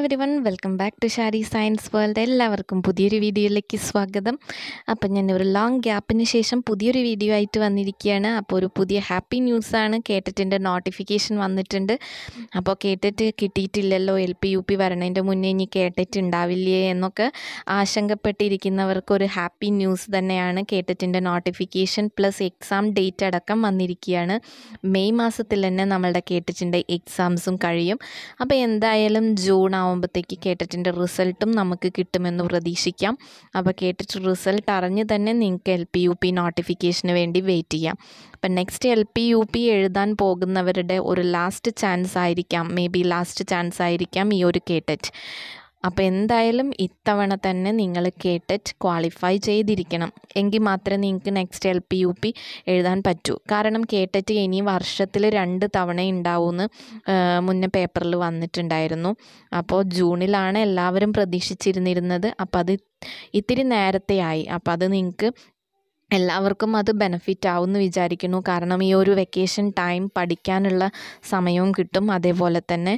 every everyone welcome back to ഷാരി science world എല്ലാവർക്കും പുതിയൊരു വീഡിയോയിലേക്ക് സ്വാഗതം അപ്പം ഞാൻ ഒരു ലോങ് ഗ്യാപ്പിന് ശേഷം പുതിയൊരു വീഡിയോ ആയിട്ട് വന്നിരിക്കുകയാണ് അപ്പോൾ ഒരു പുതിയ ഹാപ്പി ന്യൂസാണ് കേട്ടിട്ടിൻ്റെ നോട്ടിഫിക്കേഷൻ വന്നിട്ടുണ്ട് അപ്പോൾ കേട്ടിട്ട് കിട്ടിയിട്ടില്ലല്ലോ എൽ പി യു പി വരണതിൻ്റെ മുന്നേ ഇനി കേട്ടിട്ടുണ്ടാവില്ലേ എന്നൊക്കെ ആശങ്കപ്പെട്ടിരിക്കുന്നവർക്ക് ഒരു ഹാപ്പി ന്യൂസ് തന്നെയാണ് കേട്ടിട്ടിൻ്റെ നോട്ടിഫിക്കേഷൻ പ്ലസ് എക്സാം ഡേറ്റ് അടക്കം വന്നിരിക്കുകയാണ് മെയ് മാസത്തിൽ തന്നെ നമ്മളുടെ കേട്ടിട്ടിൻ്റെ എക്സാംസും കഴിയും അപ്പോൾ എന്തായാലും ജൂൺ ആകുമ്പോഴത്തേക്ക് കേട്ടിട്ടിൻ്റെ റിസൾട്ടും നമുക്ക് കിട്ടുമെന്ന് പ്രതീക്ഷിക്കാം അപ്പോൾ കേട്ടിട്ട് റിസൾട്ട് അറിഞ്ഞ് തന്നെ നിങ്ങൾക്ക് എൽ പി യു പി നോട്ടിഫിക്കേഷന് വേണ്ടി വെയിറ്റ് ചെയ്യാം അപ്പം next L P U P എഴുതാൻ പോകുന്നവരുടെ ഒരു ലാസ്റ്റ് ചാൻസ് ആയിരിക്കാം മേ ബി ലാസ്റ്റ് ചാൻസ് ആയിരിക്കാം ഈ ഒരു കേട്ടറ്റ് അപ്പോൾ എന്തായാലും ഇത്തവണ തന്നെ നിങ്ങൾ കേട്ടറ്റ് ക്വാളിഫൈ ചെയ്തിരിക്കണം എങ്കിൽ മാത്രമേ നിങ്ങൾക്ക് next L P U P എഴുതാൻ പറ്റൂ കാരണം കേട്ടറ്റ് ഇനി വർഷത്തിൽ രണ്ട് തവണ ഉണ്ടാവുമെന്ന് മുന്നേ പേപ്പറിൽ വന്നിട്ടുണ്ടായിരുന്നു അപ്പോൾ ജൂണിലാണ് എല്ലാവരും പ്രതീക്ഷിച്ചിരുന്നിരുന്നത് അപ്പോൾ അത് ഇത്തിരി നേരത്തെ ആയി അപ്പോൾ അത് നിങ്ങൾക്ക് എല്ലാവർക്കും അത് ബെനഫിറ്റ് ആവുമെന്ന് വിചാരിക്കുന്നു കാരണം ഈ ഒരു വെക്കേഷൻ ടൈം പഠിക്കാനുള്ള സമയവും കിട്ടും അതേപോലെ തന്നെ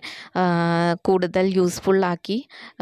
കൂടുതൽ യൂസ്ഫുള്ളാക്കി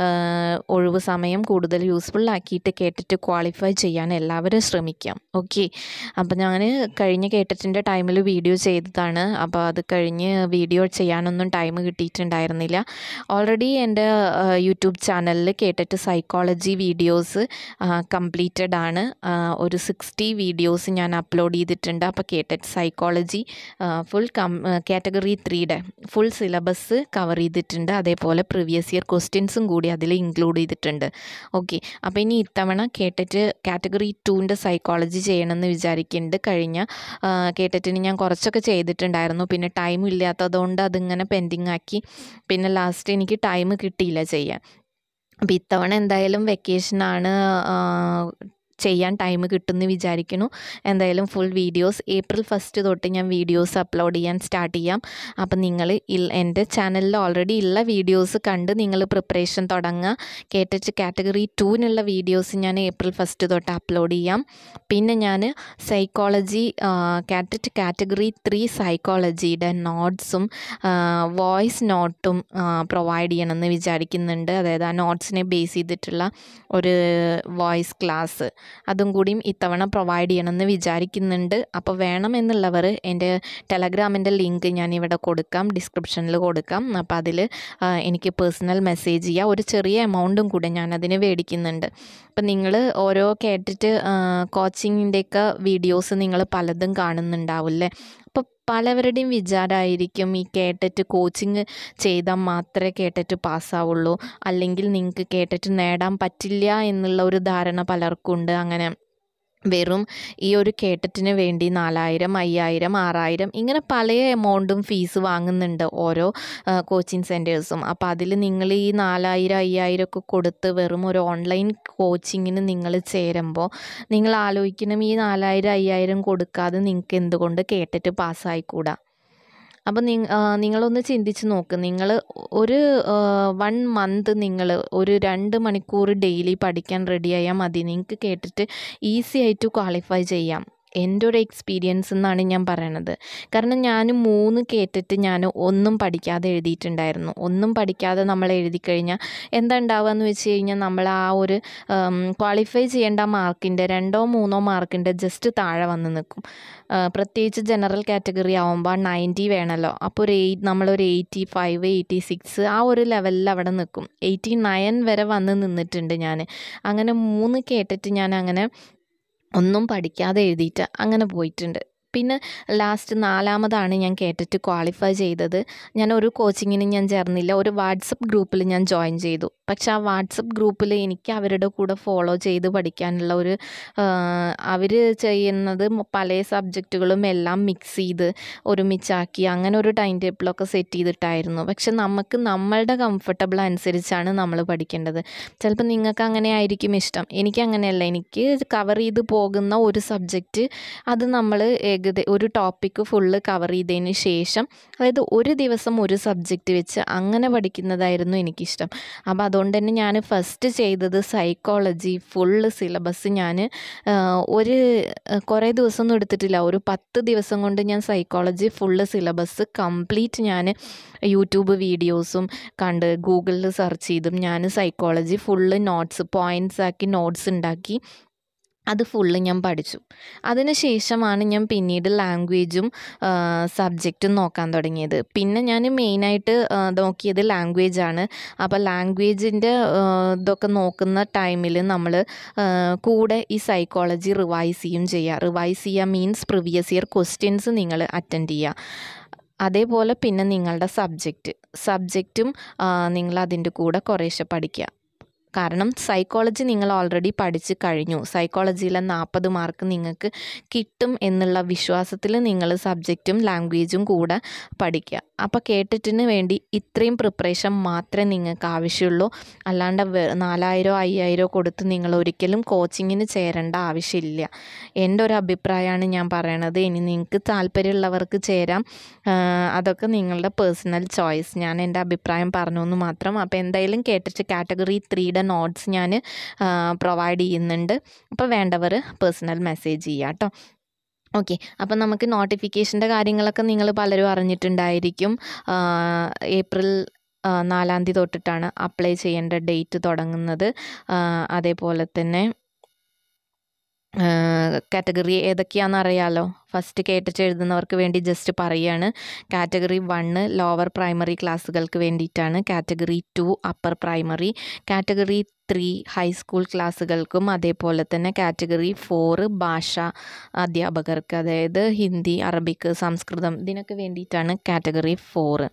ഒഴിവ് സമയം കൂടുതൽ യൂസ്ഫുള്ളാക്കിയിട്ട് കേട്ടിട്ട് ക്വാളിഫൈ ചെയ്യാൻ എല്ലാവരും ശ്രമിക്കാം ഓക്കെ അപ്പോൾ ഞാൻ കഴിഞ്ഞ കേട്ടിട്ടിൻ്റെ ടൈമിൽ വീഡിയോ ചെയ്തതാണ് അപ്പോൾ അത് കഴിഞ്ഞ് വീഡിയോ ചെയ്യാനൊന്നും ടൈം കിട്ടിയിട്ടുണ്ടായിരുന്നില്ല ഓൾറെഡി എൻ്റെ യൂട്യൂബ് ചാനലിൽ കേട്ടിട്ട് സൈക്കോളജി വീഡിയോസ് കംപ്ലീറ്റഡ് ആണ് ഒരു സിക്സ്റ്റി വീഡിയോസ് ഞാൻ അപ്ലോഡ് ചെയ്തിട്ടുണ്ട് അപ്പോൾ കേട്ടറ്റ് സൈക്കോളജി ഫുൾ കം കാറ്റഗറി ത്രീയുടെ ഫുൾ സിലബസ് കവർ ചെയ്തിട്ടുണ്ട് അതേപോലെ പ്രീവിയസ് ഇയർ ക്വസ്റ്റ്യൻസും കൂടി അതിൽ ഇൻക്ലൂഡ് ചെയ്തിട്ടുണ്ട് ഓക്കെ അപ്പോൾ ഇനി ഇത്തവണ കേട്ടിട്ട് കാറ്റഗറി ടുവിൻ്റെ സൈക്കോളജി ചെയ്യണമെന്ന് വിചാരിക്കുന്നുണ്ട് കഴിഞ്ഞ കേട്ടിട്ടിന് ഞാൻ കുറച്ചൊക്കെ ചെയ്തിട്ടുണ്ടായിരുന്നു പിന്നെ ടൈം ഇല്ലാത്തതുകൊണ്ട് അതിങ്ങനെ പെൻഡിങ് ആക്കി പിന്നെ ലാസ്റ്റ് എനിക്ക് ടൈം കിട്ടിയില്ല ചെയ്യാൻ അപ്പോൾ ഇത്തവണ എന്തായാലും വെക്കേഷനാണ് ചെയ്യാൻ ടൈം കിട്ടുമെന്ന് വിചാരിക്കുന്നു എന്തായാലും ഫുൾ വീഡിയോസ് ഏപ്രിൽ ഫസ്റ്റ് തൊട്ട് ഞാൻ വീഡിയോസ് അപ്ലോഡ് ചെയ്യാൻ സ്റ്റാർട്ട് ചെയ്യാം അപ്പം നിങ്ങൾ എൻ്റെ ചാനലിൽ ഓൾറെഡി ഉള്ള വീഡിയോസ് കണ്ട് നിങ്ങൾ പ്രിപ്പറേഷൻ തുടങ്ങുക കേട്ടിട്ട് കാറ്റഗറി ടൂവിനുള്ള വീഡിയോസ് ഞാൻ ഏപ്രിൽ ഫസ്റ്റ് തൊട്ട് അപ്ലോഡ് ചെയ്യാം പിന്നെ ഞാൻ സൈക്കോളജി കാറ്ററ്റ് കാറ്റഗറി ത്രീ സൈക്കോളജിയുടെ നോട്ട്സും വോയിസ് നോട്ടും പ്രൊവൈഡ് ചെയ്യണമെന്ന് വിചാരിക്കുന്നുണ്ട് അതായത് ആ നോട്ട്സിനെ ബേസ് ചെയ്തിട്ടുള്ള ഒരു വോയിസ് ക്ലാസ് അതും കൂടിയും ഇത്തവണ പ്രൊവൈഡ് ചെയ്യണമെന്ന് വിചാരിക്കുന്നുണ്ട് അപ്പോൾ വേണമെന്നുള്ളവർ എൻ്റെ ടെലഗ്രാമിൻ്റെ ലിങ്ക് ഞാൻ ഇവിടെ കൊടുക്കാം ഡിസ്ക്രിപ്ഷനിൽ കൊടുക്കാം അപ്പോൾ അതിൽ എനിക്ക് പേഴ്സണൽ മെസ്സേജ് ചെയ്യുക ഒരു ചെറിയ എമൗണ്ടും കൂടെ ഞാൻ അതിന് മേടിക്കുന്നുണ്ട് അപ്പം നിങ്ങൾ ഓരോ കേട്ടിട്ട് കോച്ചിങ്ങിൻ്റെയൊക്കെ വീഡിയോസ് നിങ്ങൾ പലതും കാണുന്നുണ്ടാവില്ലേ അപ്പോൾ പലവരുടെയും വിചാരമായിരിക്കും ഈ കേട്ടിട്ട് കോച്ചിങ് ചെയ്താൽ മാത്രമേ കേട്ടിട്ട് പാസ്സാവുള്ളൂ അല്ലെങ്കിൽ നിങ്ങൾക്ക് കേട്ടിട്ട് നേടാൻ പറ്റില്ല എന്നുള്ള ഒരു ധാരണ പലർക്കും ഉണ്ട് അങ്ങനെ വെറും ഈ ഒരു കേട്ടറ്റിന് വേണ്ടി നാലായിരം അയ്യായിരം ആറായിരം ഇങ്ങനെ പല എമൗണ്ടും ഫീസ് വാങ്ങുന്നുണ്ട് ഓരോ കോച്ചിങ് സെൻറ്റേഴ്സും അപ്പോൾ അതിൽ നിങ്ങൾ ഈ നാലായിരം അയ്യായിരം ഒക്കെ കൊടുത്ത് വെറും ഒരു ഓൺലൈൻ കോച്ചിങ്ങിന് നിങ്ങൾ ചേരുമ്പോൾ നിങ്ങൾ ആലോചിക്കണം ഈ നാലായിരം അയ്യായിരം കൊടുക്കാതെ നിങ്ങൾക്ക് എന്തുകൊണ്ട് കേട്ടിട്ട് പാസ്സായിക്കൂടാ അപ്പം നിങ്ങളൊന്ന് ചിന്തിച്ച് നോക്ക് നിങ്ങൾ ഒരു വൺ മന്ത് നിങ്ങൾ ഒരു രണ്ട് മണിക്കൂർ ഡെയിലി പഠിക്കാൻ റെഡിയായാൽ മതി നിങ്ങൾക്ക് കേട്ടിട്ട് ഈസി ആയിട്ട് ക്വാളിഫൈ ചെയ്യാം എൻ്റെ ഒരു എക്സ്പീരിയൻസ് എന്നാണ് ഞാൻ പറയണത് കാരണം ഞാൻ മൂന്ന് കേട്ടിട്ട് ഞാൻ ഒന്നും പഠിക്കാതെ എഴുതിയിട്ടുണ്ടായിരുന്നു ഒന്നും പഠിക്കാതെ നമ്മൾ എഴുതി കഴിഞ്ഞാൽ എന്താ ഉണ്ടാവുക എന്ന് വെച്ച് കഴിഞ്ഞാൽ നമ്മൾ ആ ഒരു ക്വാളിഫൈ ചെയ്യേണ്ട മാർക്കിൻ്റെ രണ്ടോ മൂന്നോ മാർക്കിൻ്റെ ജസ്റ്റ് താഴെ വന്ന് നിൽക്കും പ്രത്യേകിച്ച് ജനറൽ കാറ്റഗറി ആകുമ്പോൾ നയൻറ്റി വേണമല്ലോ അപ്പോൾ ഒരു എയ്റ്റ് നമ്മളൊരു എയ്റ്റി ഫൈവ് എയ്റ്റി സിക്സ് ആ ഒരു ലെവലിൽ അവിടെ നിൽക്കും എയ്റ്റി നയൻ വരെ വന്ന് നിന്നിട്ടുണ്ട് ഞാൻ അങ്ങനെ മൂന്ന് കേട്ടിട്ട് ഞാൻ അങ്ങനെ ഒന്നും പഠിക്കാതെ എഴുതിയിട്ട് അങ്ങനെ പോയിട്ടുണ്ട് പിന്നെ ലാസ്റ്റ് നാലാമതാണ് ഞാൻ കേട്ടിട്ട് ക്വാളിഫൈ ചെയ്തത് ഞാൻ ഒരു കോച്ചിങ്ങിന് ഞാൻ ചേർന്നില്ല ഒരു വാട്സപ്പ് ഗ്രൂപ്പിൽ ഞാൻ ജോയിൻ ചെയ്തു പക്ഷെ ആ വാട്സപ്പ് ഗ്രൂപ്പിൽ എനിക്ക് അവരുടെ കൂടെ ഫോളോ ചെയ്ത് പഠിക്കാനുള്ള ഒരു അവർ ചെയ്യുന്നത് പല സബ്ജക്റ്റുകളും എല്ലാം മിക്സ് ചെയ്ത് ഒരുമിച്ചാക്കി അങ്ങനെ ഒരു ടൈം ടേബിളൊക്കെ സെറ്റ് ചെയ്തിട്ടായിരുന്നു പക്ഷെ നമുക്ക് നമ്മളുടെ കംഫർട്ടബിൾ അനുസരിച്ചാണ് നമ്മൾ പഠിക്കേണ്ടത് ചിലപ്പോൾ നിങ്ങൾക്ക് അങ്ങനെ ആയിരിക്കും ഇഷ്ടം എനിക്ക് അങ്ങനെയല്ല എനിക്ക് കവർ ചെയ്ത് പോകുന്ന ഒരു സബ്ജക്റ്റ് അത് നമ്മൾ ഏകദേ ഒരു ടോപ്പിക്ക് ഫുള്ള് കവർ ചെയ്തതിന് ശേഷം അതായത് ഒരു ദിവസം ഒരു സബ്ജക്റ്റ് വെച്ച് അങ്ങനെ പഠിക്കുന്നതായിരുന്നു എനിക്കിഷ്ടം അപ്പോൾ അതുകൊണ്ട് തന്നെ ഞാൻ ഫസ്റ്റ് ചെയ്തത് സൈക്കോളജി ഫുള്ള് സിലബസ് ഞാൻ ഒരു ഏഹ്, കുറേ ദിവസമൊന്നും എടുത്തിട്ടില്ല ഒരു പത്ത് ദിവസം കൊണ്ട് ഞാൻ സൈക്കോളജി ഫുള്ള് സിലബസ് കംപ്ലീറ്റ് ഞാൻ യൂട്യൂബ് വീഡിയോസും കണ്ട് ഗൂഗിളിൽ സെർച്ച് ചെയ്തും ഞാൻ സൈക്കോളജി ഫുള്ള് നോട്ട്സ് പോയിൻറ്റ്സ് ആക്കി നോട്ട്സ് ഉണ്ടാക്കി അത് ഫുള്ള് ഞാൻ പഠിച്ചു അതിന് ശേഷമാണ് ഞാൻ പിന്നീട് ലാംഗ്വേജും സബ്ജക്റ്റും നോക്കാൻ തുടങ്ങിയത് പിന്നെ ഞാൻ മെയിനായിട്ട് നോക്കിയത് ലാംഗ്വേജാണ് അപ്പോൾ ലാംഗ്വേജിൻ്റെ ഇതൊക്കെ നോക്കുന്ന ടൈമിൽ നമ്മൾ കൂടെ ഈ സൈക്കോളജി റിവൈസ് ചെയ്യും ചെയ്യുക റിവൈസ് ചെയ്യുക മീൻസ് പ്രിവിയസ് ഇയർ ക്വസ്റ്റ്യൻസ് നിങ്ങൾ അറ്റൻഡ് ചെയ്യുക അതേപോലെ പിന്നെ നിങ്ങളുടെ സബ്ജക്റ്റ് സബ്ജക്റ്റും നിങ്ങൾ അതിൻ്റെ കൂടെ കുറേശ്ശെ പഠിക്കുക കാരണം സൈക്കോളജി നിങ്ങൾ ഓൾറെഡി പഠിച്ച് കഴിഞ്ഞു സൈക്കോളജിയിലെ നാൽപ്പത് മാർക്ക് നിങ്ങൾക്ക് കിട്ടും എന്നുള്ള വിശ്വാസത്തിൽ നിങ്ങൾ സബ്ജക്റ്റും ലാംഗ്വേജും കൂടെ പഠിക്കുക അപ്പോൾ കേട്ടിട്ടിന് വേണ്ടി ഇത്രയും പ്രിപ്പറേഷൻ മാത്രമേ നിങ്ങൾക്ക് ആവശ്യമുള്ളൂ അല്ലാണ്ട് വെ- നാലായിരോ അയ്യായിരോ കൊടുത്ത് നിങ്ങൾ ഒരിക്കലും കോച്ചിങ്ങിന് ചേരേണ്ട ആവശ്യമില്ല എൻ്റെ ഒരു അഭിപ്രായമാണ് ഞാൻ പറയണത് ഇനി നിങ്ങൾക്ക് താല്പര്യമുള്ളവർക്ക് ചേരാം ആ, അതൊക്കെ നിങ്ങളുടെ പേഴ്സണൽ ചോയ്സ് ഞാൻ എൻ്റെ അഭിപ്രായം പറഞ്ഞു എന്ന് മാത്രം അപ്പോൾ എന്തായാലും കേട്ടിട്ട് കാറ്റഗറി ത്രീയുടെ നോട്ട്സ് ഞാൻ പ്രൊവൈഡ് ചെയ്യുന്നുണ്ട് അപ്പോൾ വേണ്ടവർ പേഴ്സണൽ മെസ്സേജ് ചെയ്യാം കേട്ടോ ഓക്കെ അപ്പം നമുക്ക് നോട്ടിഫിക്കേഷൻ്റെ കാര്യങ്ങളൊക്കെ നിങ്ങൾ പലരും അറിഞ്ഞിട്ടുണ്ടായിരിക്കും ആ, ഏപ്രിൽ ആ, നാലാം തീയതി തൊട്ടിട്ടാണ് അപ്ലൈ ചെയ്യേണ്ട ഡേറ്റ് തുടങ്ങുന്നത് ആ, അതേപോലെ തന്നെ കാറ്റഗറി ഏതൊക്കെയാണെന്ന് അറിയാലോ ഫസ്റ്റ് കേട്ടിട്ട് എഴുതുന്നവർക്ക് വേണ്ടി ജസ്റ്റ് പറയുകയാണ് കാറ്റഗറി വണ്ണ് ലോവർ പ്രൈമറി ക്ലാസ്സുകൾക്ക് വേണ്ടിയിട്ടാണ് category two upper primary category three high school ക്ലാസ്സുകൾക്കും അതേപോലെ തന്നെ കാറ്റഗറി ഫോറ് ഭാഷ അധ്യാപകർക്ക് അതായത് ഹിന്ദി അറബിക്ക് സംസ്കൃതം ഇതിനൊക്കെ വേണ്ടിയിട്ടാണ് കാറ്റഗറി ഫോറ്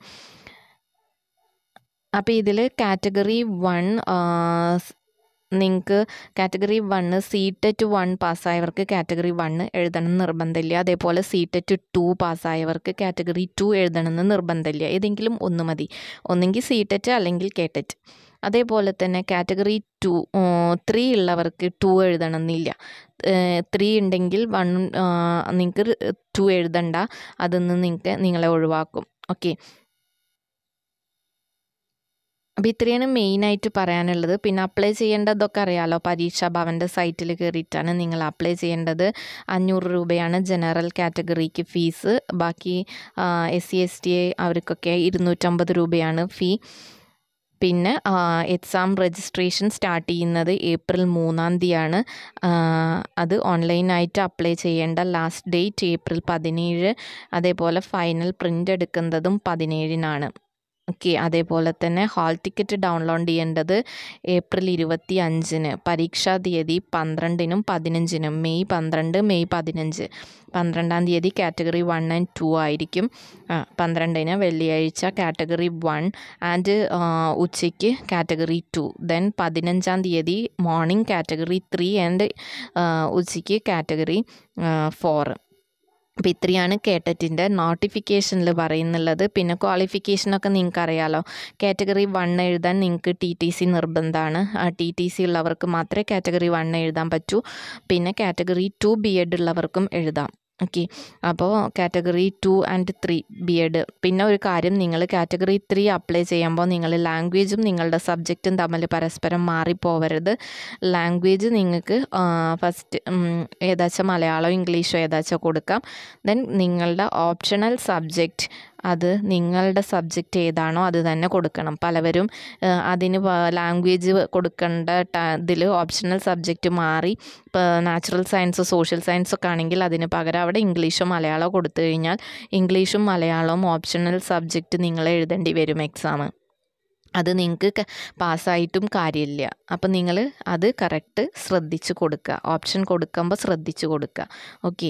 അപ്പോൾ ഇതിൽ കാറ്റഗറി വൺ നിങ്ങൾക്ക് category one C TET one പാസ്സായവർക്ക് കാറ്റഗറി വണ്ണ് എഴുതണം എന്ന് നിർബന്ധമില്ല അതേപോലെ സി ടെറ്റ് ടു പാസ്സായവർക്ക് കാറ്റഗറി ടു എഴുതണം എന്ന് നിർബന്ധമില്ല ഏതെങ്കിലും ഒന്ന് മതി ഒന്നെങ്കിൽ സി ടെറ്റ് അല്ലെങ്കിൽ കെ ടെറ്റ് അതേപോലെ തന്നെ കാറ്റഗറി ടു ത്രീ ഉള്ളവർക്ക് ടു എഴുതണം എന്നില്ല ത്രീ ഉണ്ടെങ്കിൽ വൺ നിങ്ങൾക്ക് ടു എഴുതണ്ട അതിൽ നിങ്ങൾക്ക് നിങ്ങളെ ഒഴിവാക്കും ഓക്കെ അപ്പോൾ ഇത്രയാണ് മെയിനായിട്ട് പറയാനുള്ളത് പിന്നെ അപ്ലൈ ചെയ്യേണ്ടതൊക്കെ അറിയാലോ പരീക്ഷാ ഭവൻ്റെ സൈറ്റിൽ കയറിയിട്ടാണ് നിങ്ങൾ അപ്ലൈ ചെയ്യേണ്ടത് അഞ്ഞൂറ് രൂപയാണ് ജനറൽ കാറ്റഗറിക്ക് ഫീസ് ബാക്കി എസ് സി എസ് ടി അവർക്കൊക്കെ ഇരുന്നൂറ്റമ്പത് രൂപയാണ് ഫീ പിന്നെ എക്സാം രജിസ്ട്രേഷൻ സ്റ്റാർട്ട് ചെയ്യുന്നത് ഏപ്രിൽ മൂന്നാം തീയതിയാണ് അത് ഓൺലൈനായിട്ട് അപ്ലൈ ചെയ്യേണ്ട ലാസ്റ്റ് ഡേറ്റ് ഏപ്രിൽ പതിനേഴ് അതേപോലെ ഫൈനൽ പ്രിൻ്റ് എടുക്കുന്നതും പതിനേഴിനാണ് ഓക്കെ അതേപോലെ തന്നെ ഹാൾ ടിക്കറ്റ് ഡൗൺലോഡ് ചെയ്യേണ്ടത് ഏപ്രിൽ ഇരുപത്തി അഞ്ചിന് പരീക്ഷാ തീയതി പന്ത്രണ്ടിനും പതിനഞ്ചിനും മെയ് പന്ത്രണ്ട് മെയ് പതിനഞ്ച് പന്ത്രണ്ടാം തീയതി കാറ്റഗറി വൺ ആൻഡ് ടു ആയിരിക്കും ആ, പന്ത്രണ്ടിന് വെള്ളിയാഴ്ച കാറ്റഗറി വൺ ആൻഡ് ഉച്ചയ്ക്ക് കാറ്റഗറി ടു ദെൻ പതിനഞ്ചാം തീയതി മോർണിംഗ് കാറ്റഗറി ത്രീ ആൻഡ് ഉച്ചയ്ക്ക് കാറ്റഗറി ഫോർ അപ്പോൾ ഇത്രയാണ് കേട്ടറ്റിൻ്റെ നോട്ടിഫിക്കേഷനിൽ പറയുന്നുള്ളത് പിന്നെ ക്വാളിഫിക്കേഷനൊക്കെ നിങ്ങൾക്ക് അറിയാലോ കാറ്റഗറി വൺ എഴുതാൻ നിങ്ങൾക്ക് ടി ടി സി നിർബന്ധമാണ് ആ ടി ടി സി ഉള്ളവർക്ക് മാത്രമേ കാറ്റഗറി വൺ എഴുതാൻ പറ്റൂ പിന്നെ കാറ്റഗറി ടു ബി എഡ് ഉള്ളവർക്കും എഴുതാം ഓക്കെ അപ്പോൾ category two and three B Ed പിന്നെ ഒരു കാര്യം നിങ്ങൾ കാറ്റഗറി ത്രീ അപ്ലൈ ചെയ്യുമ്പോൾ നിങ്ങൾ ലാംഗ്വേജും നിങ്ങളുടെ സബ്ജക്റ്റും തമ്മിൽ പരസ്പരം മാറിപ്പോവരുത് ലാംഗ്വേജ് നിങ്ങൾക്ക് ഫസ്റ്റ് ഏതാച്ചാൽ മലയാളം ഇംഗ്ലീഷോ ഏതാച്ചാൽ കൊടുക്കാം ദെൻ നിങ്ങളുടെ ഓപ്ഷണൽ സബ്ജക്റ്റ് അത് നിങ്ങളുടെ സബ്ജക്റ്റ് ഏതാണോ അത് തന്നെ കൊടുക്കണം പലവരും ആ, അതിന് ലാംഗ്വേജ് കൊടുക്കേണ്ട ഇതിൽ ഓപ്ഷണൽ സബ്ജക്റ്റ് മാറി ഇപ്പോൾ നാച്ചുറൽ സയൻസ് സോഷ്യൽ സയൻസ് ഒക്കെ ആണെങ്കിൽ അതിന് പകരം അവിടെ ഇംഗ്ലീഷോ മലയാളമോ കൊടുത്തു കഴിഞ്ഞാൽ ഇംഗ്ലീഷും മലയാളവും ഓപ്ഷണൽ സബ്ജക്റ്റ് നിങ്ങൾ എഴുതേണ്ടി വരും എക്സാം അത് നിങ്ങൾക്ക് പാസ്സായിട്ടും കാര്യമില്ല അപ്പം നിങ്ങൾ അത് കറക്റ്റ് ശ്രദ്ധിച്ച് കൊടുക്കുക ഓപ്ഷൻ കൊടുക്കുമ്പോൾ ശ്രദ്ധിച്ച് കൊടുക്കുക ഓക്കെ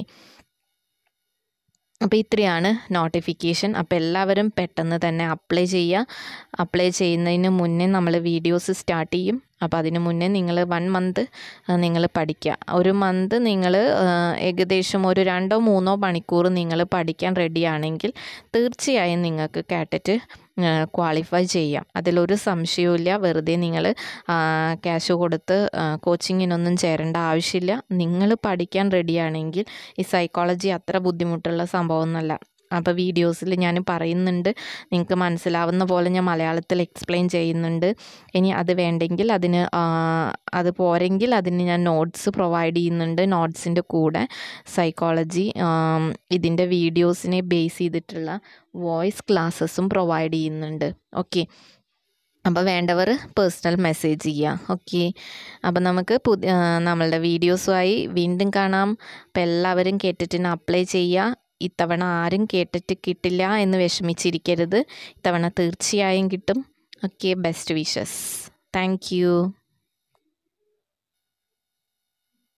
അപ്പോൾ ഇത്രയാണ് നോട്ടിഫിക്കേഷൻ അപ്പോൾ എല്ലാവരും പെട്ടെന്ന് തന്നെ അപ്ലൈ ചെയ്യുക അപ്ലൈ ചെയ്യുന്നതിന് മുന്നേ നമ്മൾ വീഡിയോസ് സ്റ്റാർട്ട് ചെയ്യും അപ്പോൾ അതിന് മുന്നേ നിങ്ങൾ വൺ മന്ത് നിങ്ങൾ പഠിക്കുക ഒരു മന്ത് നിങ്ങൾ ഏകദേശം ഒരു രണ്ടോ മൂന്നോ മണിക്കൂർ നിങ്ങൾ പഠിക്കാൻ റെഡിയാണെങ്കിൽ തീർച്ചയായും നിങ്ങൾക്ക് കാറ്ററ്റ് ക്വാളിഫൈ ചെയ്യാം അതിലൊരു സംശയവുമില്ല വെറുതെ നിങ്ങൾ ക്യാഷ് കൊടുത്ത് കോച്ചിങ്ങിനൊന്നും ചേരേണ്ട ആവശ്യമില്ല നിങ്ങൾ പഠിക്കാൻ റെഡിയാണെങ്കിൽ ഈ സൈക്കോളജി അത്ര ബുദ്ധിമുട്ടുള്ള സംഭവമൊന്നുമല്ല അപ്പോൾ വീഡിയോസിൽ ഞാൻ പറയുന്നുണ്ട് നിങ്ങൾക്ക് മനസ്സിലാവുന്ന പോലെ ഞാൻ മലയാളത്തിൽ എക്സ്പ്ലെയിൻ ചെയ്യുന്നുണ്ട് ഇനി അത് വേണ്ടെങ്കിൽ അതിന് ആ, അത് പോരെങ്കിൽ അതിന് ഞാൻ നോട്ട്സ് പ്രൊവൈഡ് ചെയ്യുന്നുണ്ട് നോട്ട്സിൻ്റെ കൂടെ സൈക്കോളജി ഇതിൻ്റെ വീഡിയോസിനെ ബേസ് ചെയ്തിട്ടുള്ള വോയിസ് ക്ലാസ്സസും പ്രൊവൈഡ് ചെയ്യുന്നുണ്ട് ഓക്കെ അപ്പോൾ വേണ്ടവർ പേഴ്സണൽ മെസ്സേജ് ചെയ്യാം ഓക്കെ അപ്പോൾ നമുക്ക് പുതിയ നമ്മളുടെ വീഡിയോസുമായി വീണ്ടും കാണാം അപ്പോൾ എല്ലാവരും കേട്ടിട്ട് അപ്ലൈ ചെയ്യുക ഇത്തവണ ആരും കേട്ടിട്ട് കിട്ടില്ല എന്ന് വിഷമിച്ചിരിക്കരുത് ഇത്തവണ തീർച്ചയായും കിട്ടും okay best wishes thank U